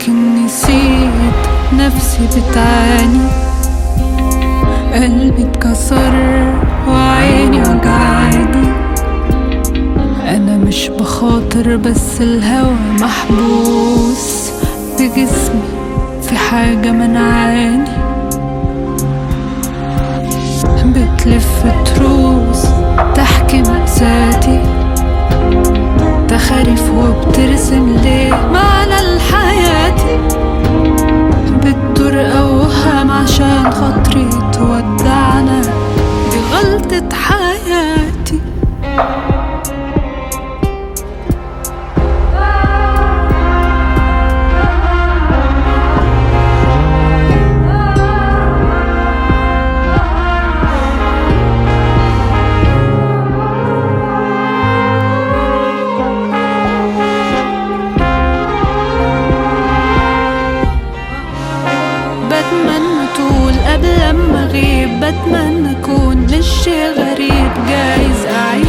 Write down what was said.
يمكن نسيت نفسي بتعاني قلبي اتكسر وعيني وجعاني انا مش بخاطر بس الهوى محبوس بجسمي في حاجة منعاني بتلف تروس تحكي مأساتي تخاريف وبترسم ليه معنى لحياتي بتدور أوهام عشان خاطري تودعنا دي غلطة حياتي بتمنى طول قبل ما اغيب بتمنى اكون مش شي غريب جايز اعيش